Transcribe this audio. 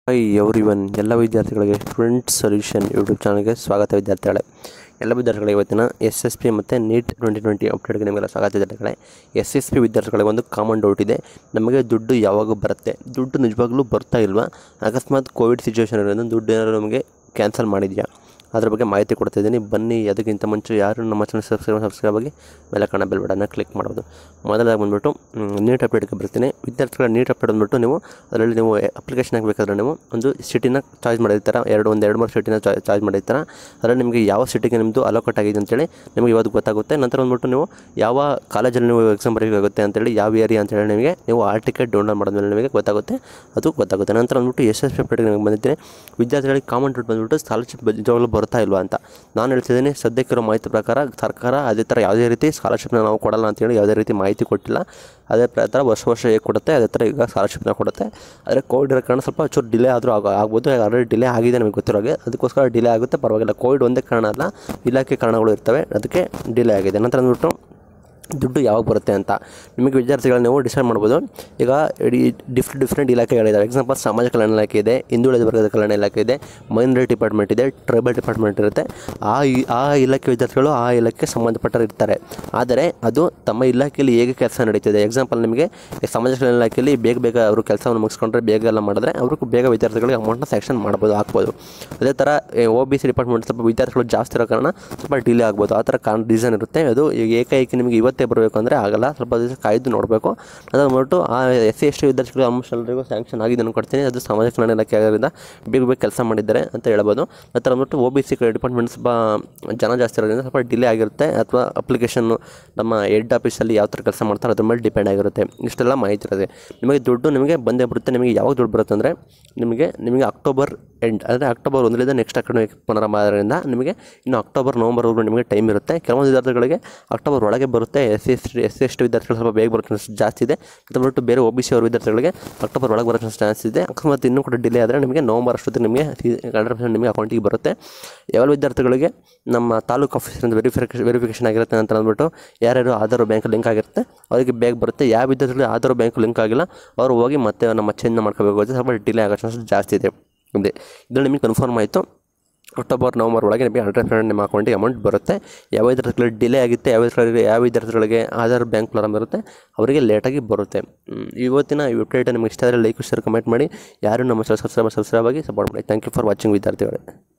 high every one ಎಲ್ಲ ವಿದ್ಯಾರ್ಥಿಗಳಿಗೆ student solution YouTube ಚಾನಲ್ಗೆ ಸ್ವಾಗತ ವಿದ್ಯಾರ್ಥಿಗಳೇ ಎಲ್ಲ ವಿದ್ಯಾರ್ಥಿಗಳಿಗೆ ಇವತ್ತಿನ ಎಸ್ ಎಸ್ ಪಿ ಮತ್ತು ನೀಟ್ ಟ್ವೆಂಟಿ ಟ್ವೆಂಟಿ ಅಪ್ಡೇಟ್ಗೆ ನಿಮಗೆಲ್ಲ ಸ್ವಾಗತ ವಿದ್ಯಾರ್ಥಿಗಳೇ ಎಸ್ ಎಸ್ ಪಿ ವಿದ್ಯಾರ್ಥಿಗಳಿಗೆ ಒಂದು ಕಾಮನ್ ಡೌಟ್ ಇದೆ ನಮಗೆ ದುಡ್ಡು ಯಾವಾಗ ಬರುತ್ತೆ ದುಡ್ಡು ನಿಜವಾಗ್ಲೂ ಬರ್ತಾ ಇಲ್ವಾ ಅಕಸ್ಮಾತ್ ಕೋವಿಡ್ ಸಿಚುವೇಶನ್ ಇರೋದ್ರಿಂದ ದುಡ್ಡು ಏನಾದ್ರು ನಮಗೆ ಕ್ಯಾನ್ಸಲ್ ಮಾಡಿದೆಯಾ ಅದ್ರ ಬಗ್ಗೆ ಮಾಹಿತಿ ಕೊಡ್ತಾ ಇದ್ದೀನಿ ಬನ್ನಿ ಅದಕ್ಕಿಂತ ಮುಂಚೆ ಯಾರು ನಮ್ಮ ಚಾನಲ್ ಸಬ್ಸ್ಕ್ರೈಬ್ ಸಬ್ಸ್ಕ್ರೈಬ್ ಆಗಿ ಮೇಲೆ ಕಾಣ ಬೆಲ್ ಬಟನ್ನ ಕ್ಲಿಕ್ ಮಾಡೋದು ಮೊದಲಾಗಿ ಬಂದುಬಿಟ್ಟು ನೀಟ್ ಅಪ್ಡೇಟ್ಗೆ ಬರ್ತೀನಿ ವಿದ್ಯಾರ್ಥಿಗಳ ನೀಟ್ ಅಪ್ಡೇಟ್ ಬಂದುಬಿಟ್ಟು ನೀವು ಅದರಲ್ಲಿ ನೀವು ಅಪ್ಲಿಕೇಶನ್ ಹಾಕಬೇಕಾದ್ರೆ ನೀವು ಒಂದು ಸಿಟಿನ ಚಾರ್ಜ್ ಮಾಡಿರ್ತಾರೆ ಎರಡು ಒಂದು ಎರಡು ಮೂರು ಸಿಟಿನ ಚಾರ್ಜ್ ಮಾಡಿರ್ತಾರೆ ಅದರಲ್ಲಿ ನಿಮಗೆ ಯಾವ ಸಿಟಿಗೆ ನಿಮ್ಮದು ಅಲೋಕಟ್ ಆಗಿದೆ ಅಂತೇಳಿ ನಿಮಗೆ ಇವತ್ತು ಗೊತ್ತಾಗುತ್ತೆ ನಂತರ ಬಂದುಬಿಟ್ಟು ನೀವು ಯಾವ ಕಾಲೇಜಲ್ಲಿ ನೀವು ಎಕ್ಸಾಮ್ ಬರೀಬೇಕಾಗುತ್ತೆ ಅಂತೇಳಿ ಯಾವ ಏರಿಯಾ ಅಂತೇಳಿ ನಿಮಗೆ ನೀವು ಆಲ್ ಟಿಕೆಟ್ ಡೌನ್ಲೋಡ್ ಮಾಡಿದ್ಮೇಲೆ ನಿಮಗೆ ಗೊತ್ತಾಗುತ್ತೆ ಅದು ಗೊತ್ತಾಗುತ್ತೆ ನಂತರ ಬಂದುಬಿಟ್ಟು ಎಸ್ ಎಸ್ ಪಿ ಅಪ್ಡೇಟ್ಗೆ ನಿಮಗೆ ಬಂದಿದ್ದೀನಿ ವಿದ್ಯಾರ್ಥಿಗಳಿಗೆ ಕಾಮನ್ ಡೌಟ್ ಬಂದುಬಿಟ್ಟು ಸ್ಕಾಲರ್ಶಿಪ್ ನಿಜವಾಗ್ಲೂ ಬರ್ತಾ ಇಲ್ವಾ ಅಂತ ನಾನು ಹೇಳ್ತಿದ್ದೀನಿ ಸದ್ಯಕ್ಕಿರೋ ಮಾಹಿತಿ ಪ್ರಕಾರ ಸರ್ಕಾರ ಅದೇ ಥರ ಯಾವುದೇ ರೀತಿ ಸ್ಕಾಲರ್ಶಿಪ್ನ ನಾವು ಕೊಡಲ್ಲ ಅಂತೇಳಿ ಯಾವುದೇ ರೀತಿ ಮಾಹಿತಿ ಕೊಟ್ಟಿಲ್ಲ ಅದೇ ಪ್ರಕಾರ ವರ್ಷ ವರ್ಷ ಹೇಗೆ ಕೊಡುತ್ತೆ ಅದೇ ಥರ ಈಗ ಸ್ಕಾಲರ್ಶಿಪ್ನ ಕೊಡುತ್ತೆ ಆದರೆ ಕೋವಿಡ್ ಇರೋ ಕಾರಣ ಸ್ವಲ್ಪ ಚೂರು ಡಿಲೇ ಆದರೂ ಆಗ ಆಗ್ಬೋದು ಆಲ್ರೆಡಿ ಡಿಲೇ ಆಗಿದೆ ನಮಗೆ ಗೊತ್ತಿರೋ ಹಾಗೆ ಅದಕ್ಕೋಸ್ಕರ ಡಿಲೇ ಆಗುತ್ತೆ ಪರವಾಗಿಲ್ಲ ಕೋವಿಡ್ ಒಂದೇ ಕಾರಣ ಅಲ್ಲ ಇಲಾಖೆ ಕಾರಣಗಳು ಇರ್ತವೆ ಅದಕ್ಕೆ ಡಿಲೇ ಆಗಿದೆ ನಂತರ ಅಂದ್ಬಿಟ್ಟು ದುಡ್ಡು ಯಾವಾಗ ಬರುತ್ತೆ ಅಂತ ನಿಮಗೆ ವಿದ್ಯಾರ್ಥಿಗಳು ನೀವು ಡಿಸೈಡ್ ಮಾಡ್ಬೋದು ಈಗ ಇಡೀ ಡಿಫ್ರೆಂಟ್ ಡಿಫ್ರೆಂಟ್ ಇಲಾಖೆಗಳಿದ್ದಾವೆ ಎಕ್ಸಾಂಪಲ್ ಸಮಾಜ ಕಲ್ಯಾಣ ಇಲಾಖೆ ಇದೆ ಹಿಂದುಳಿದ ವರ್ಗದ ಕಲ್ಯಾಣ ಇಲಾಖೆ ಇದೆ ಮೈನಾರಿಟಿ ಡಿಪಾರ್ಟ್ಮೆಂಟ್ ಇದೆ ಟ್ರೈಬಲ್ ಡಿಪಾರ್ಟ್ಮೆಂಟ್ ಇರುತ್ತೆ ಆ ಇ- ಆ ಇಲಾಖೆ ವಿದ್ಯಾರ್ಥಿಗಳು ಆ ಇಲಾಖೆಗೆ ಸಂಬಂಧಪಟ್ಟರು ಇರ್ತಾರೆ ಆದರೆ ಅದು ತಮ್ಮ ಇಲಾಖೆಯಲ್ಲಿ ಹೇಗೆ ಕೆಲಸ ನಡೀತಿದೆ ಎಕ್ಸಾಂಪಲ್ ನಿಮಗೆ ಈ ಸಮಾಜ ಕಲ್ಯಾಣ ಇಲಾಖೆಯಲ್ಲಿ ಬೇಗ ಬೇಗ ಅವರು ಕೆಲಸವನ್ನು ಮುಗಿಸ್ಕೊಂಡ್ರೆ ಬೇಗ ಎಲ್ಲ ಮಾಡಿದ್ರೆ ಅವ್ರಿಗೂ ಬೇಗ ವಿದ್ಯಾರ್ಥಿಗಳಿಗೆ ಅಮೌಂಟ್ನ ಸ್ಯಾಕ್ಷನ್ ಮಾಡ್ಬೋದು ಹಾಕ್ಬೋದು ಅದೇ ಥರ ಒ ಬಿ ಸಿ ಡಿಪಾರ್ಟ್ಮೆಂಟ್ ಸ್ವಲ್ಪ ವಿದ್ಯಾರ್ಥಿಗಳು ಜಾಸ್ತಿ ಇರೋ ಕಾರಣ ಸ್ವಲ್ಪ ಡಿಲೇ ಆಗ್ಬೋದು ಆ ಥರ ಕಾರಣ ರೀಸನ್ ಇರುತ್ತೆ ಅದು ಈಗ ಏಕಾಏಕಿ ನಿಮಗೆ ಇವತ್ತೇ ಬರಬೇಕು ಅಂದರೆ ಆಗಲ್ಲ ಸ್ವಲ್ಪ ದಿವಸ ಕಾಯ್ದು ನೋಡಬೇಕು ಅದು ಬಂದ್ಬಿಟ್ಟು ಆ ಎಸ್ ಸಿ ಎಸ್ ಟಿ ವಿದ್ಯಾರ್ಥಿಗಳು ಆಲ್ಮೋಸ್ಟ್ ಎಲ್ಲರಿಗೂ ಸ್ಯಾಂಕ್ಷನ್ ಆಗಿದೆ ಅನ್ಕೊಡ್ತೀನಿ ಅದು ಸಮಾಜ ಕಲ್ಯಾಣ ಇಲಾಖೆ ಆಗೋದ್ರಿಂದ ಬೇಗ ಬೇಗ ಕೆಲಸ ಮಾಡಿದ್ದಾರೆ ಅಂತ ಹೇಳ್ಬೋದು ನಂತರ ಬಂದ್ಬಿಟ್ಟು ಒ ಬಿ ಸಿ ಡಿಪಾರ್ಟ್ಮೆಂಟ್ ಸ್ವಲ್ಪ ಜನ ಜಾಸ್ತಿ ಇರೋದ್ರಿಂದ ಸ್ವಲ್ಪ ಡಿಲೇ ಆಗಿರುತ್ತೆ ಅಥವಾ ಅಪ್ಲಿಕೇಶನ್ನು ನಮ್ಮ ಹೆಡ್ ಆಫೀಸಲ್ಲಿ ಯಾವ ಥರ ಕೆಲಸ ಮಾಡ್ತಾರೆ ಅದ್ರ ಮೇಲೆ ಡಿಪೆಂಡ್ ಆಗಿರುತ್ತೆ ಇಷ್ಟೆಲ್ಲ ಮಾಹಿತಿ ಇರುತ್ತೆ ನಿಮಗೆ ದುಡ್ಡು ನಿಮಗೆ ಬಂದೇ ಬರುತ್ತೆ ನಿಮಗೆ ಯಾವಾಗ ದುಡ್ಡು ಬರುತ್ತೆ ಅಂದರೆ ನಿಮಗೆ ನಿಮಗೆ ಅಕ್ಟೋಬರ್ ಎಂಡ್ ಅಂದರೆ ಅಕ್ಟೋಬರ್ ಒಂದರಿಂದ ನೆಕ್ಸ್ಟ್ ಅಕಾಡೆಮಿಕ್ ಪ್ರಾರಂಭ ಆದ್ರಿಂದ ನಿಮಗೆ ಇನ್ನು ಅಕ್ಟೋಬರ್ ನವಂಬರ್ವರೆಗೂ ನಿಮಗೆ ಟೈಮ್ ಇರುತ್ತೆ ಕೆಲವೊಂದು ವಿದ್ಯಾರ್ಥಿಗಳಿಗೆ ಅಕ್ಟೋಬರ್ ಒಳಗೆ ಬರುತ್ತೆ S S S S T ವಿದ್ಯಾರ್ಥಿಗಳು ಸ್ವಲ್ಪ ಬೇಗ ಬರೋ ಚಾನ್ಸ್ ಜಾಸ್ತಿ ಇದೆ ಮತ್ತು ಬಿಟ್ಟು ಬೇರೆ ಒ ಬಿ ಸಿ ಅವ್ರ ವಿದ್ಯಾರ್ಥಿಗಳಿಗೆ ಅಕ್ಟೋಬರ್ ಒಳಗೆ ಬರೋ ಚಾನ್ಸ್ ಇದೆ ಅಕಸ್ಮಾತ್ ಇನ್ನೂ ಕೂಡ ಡಿಲೇ ಆದರೆ ನಿಮಗೆ ನವಂಬರ್ ಅಷ್ಟೊತ್ತಿಗೆ ನಿಮಗೆ ಹಂಡ್ರೆಡ್ ಪರ್ಸೆಂಟ್ ನಿಮಗೆ ಅಕೌಂಟಿಗೆ ಬರುತ್ತೆ ಯಾವ ವಿದ್ಯಾರ್ಥಿಗಳಿಗೆ ನಮ್ಮ ತಾಲೂಕು ಆಫೀಸಿಂದ ವೆರಿಫಿಕೇಶನ್ ವೆರಿಫಿಕೇಶನ್ ಆಗಿರುತ್ತೆ ಅಂತ ಅಂದ್ಬಿಟ್ಟು ಯಾರ್ಯಾರು ಆಧಾರ್ ಬ್ಯಾಂಕ್ ಲಿಂಕ್ ಆಗಿರುತ್ತೆ ಅವರಿಗೆ ಬೇಗ ಬರುತ್ತೆ ಯಾವ ವಿದ್ಯಾರ್ಥಿಗಳಿಗೆ ಆಧಾರ್ ಬ್ಯಾಂಕ್ ಲಿಂಕ್ ಆಗಿಲ್ಲ ಅವರು ಹೋಗಿ ಮತ್ತೆ ನಮ್ಮ ಚೇಂಜ್ ಮಾಡ್ಕೋಬೇಕು ಸ್ವಲ್ಪ ಡಿಲೇ ಆಗೋ ಚಾನ್ಸ್ ಜಾಸ್ತಿ ಇದೆ ಇದೆ ಇದರಲ್ಲಿ ನಿಮಗೆ ಕನ್ಫರ್ಮ್ ಆಯಿತು ಅಕ್ಟೋಬರ್ ನವಂಬರ್ ಒಳಗೆ ನಿಮಗೆ ಹಂಡ್ರೆಡ್ ಪರ್ಸೆಂಟ್ ನಿಮ್ಮ ಅಕೌಂಟಿಗೆ ಅಮೌಂಟ್ ಬರುತ್ತೆ ಯಾವ ವಿದ್ಯಾರ್ಥಿಗಳಿಗೆ ಡಿಲೇ ಆಗುತ್ತೆ ಯಾವ ವಿದ್ಯಾರ್ಥಿಗಳಿಗೆ ಯಾವ ವಿದ್ಯಾರ್ಥಿಗಳಿಗೆ ಆಧಾರ್ ಬ್ಯಾಂಕ್ ಪ್ರಾರಂಭ ಇರುತ್ತೆ ಅವರಿಗೆ ಲೇಟಾಗಿ ಬರುತ್ತೆ ಹ್ಮ್, ಇವತ್ತಿನ ಈ ವೆಬ್ಸೈಟ್ ನಿಮಗೆ ಇಷ್ಟ ಆದರೆ ಲೈಕ್ ಶೇರ್ ಕಮೆಂಟ್ ಮಾಡಿ ಯಾರು ನಮ್ಮ ಸಬ್ಸ್ಕ್ರೈಬ್ ಸಬ್ಸ್ಕ್ರೈಬ್ ಆಗಿ ಸಪೋರ್ಟ್ ಮಾಡಿ ಥ್ಯಾಂಕ್ ಯು ಫಾರ್ ವಾಚಿಂಗ್ ವಿದ್ಯಾರ್ಥಿಗಳೇ